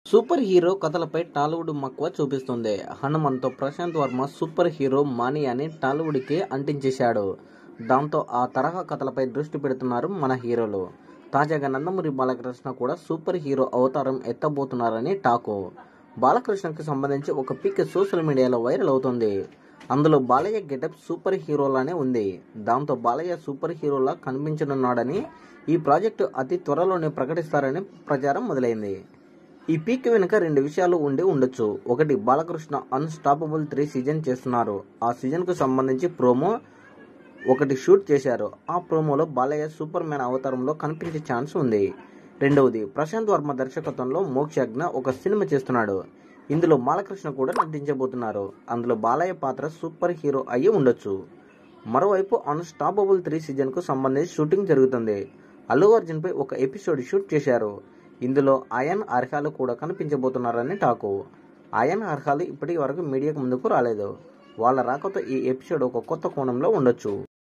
super hero కథలపై Tollywood మక్కువ చూపిస్తుంది హనుమంతో ప్రశాంత్ వర్మ సూపర్ హీరో మాని అని టాలీవుడ్కి అంటించేశాడు దాంతో ఆ తరహా కథలపై దృష్టి పెడుతున్నారు మన హీరోలు తాజాగా నందమూరి బాలకృష్ణ కూడా సూపర్ హీరో అవతారం ఎత్తబోతున్నారని టాకు బాలకృష్ణకి సంబంధించి ఒక పిక్ సోషల్ మీడియాలో వైరల్ అవుతుంది అందులో బాలయ్య గెటప్ సూపర్ హీరోలానే ఉంది దాంతో బాలయ్య సూపర్ హీరోలా కనిపించనున్నాడని ఈ ప్రాజెక్టు అతి త్వరలోనే ప్రకటిస్తారని ప్రచారం మొదలైంది ఈ పీక్ వెనుక రెండు విషయాలు ఉండి ఉండొచ్చు ఒకటి బాలకృష్ణ అన్స్టాపబుల్ త్రీ సీజన్ చేస్తున్నారు ఆ సీజన్కు సంబంధించి ప్రోమో ఒకటి షూట్ చేశారు ఆ ప్రోమోలో బాలయ్య సూపర్ మ్యాన్ అవతారంలో కనిపించే ఛాన్స్ ఉంది రెండవది ప్రశాంత్ వర్మ దర్శకత్వంలో మోక్షజ్ఞ ఒక సినిమా చేస్తున్నాడు ఇందులో బాలకృష్ణ కూడా నటించబోతున్నారు అందులో బాలయ్య పాత్ర సూపర్ హీరో అయ్యి ఉండొచ్చు మరోవైపు అన్స్టాపబుల్ త్రీ సీజన్కు సంబంధించి షూటింగ్ జరుగుతుంది అల్లు అర్జున్ పై ఒక ఎపిసోడ్ షూట్ చేశారు ఇందులో అయన్ అర్హాలు కూడా కనిపించబోతున్నారని టాకు అయన్ అర్హాలు ఇప్పటి వరకు మీడియాకు ముందుకు రాలేదు వాళ్ళ రాకతో ఈ ఎపిసోడ్ ఒక కొత్త కోణంలో ఉండొచ్చు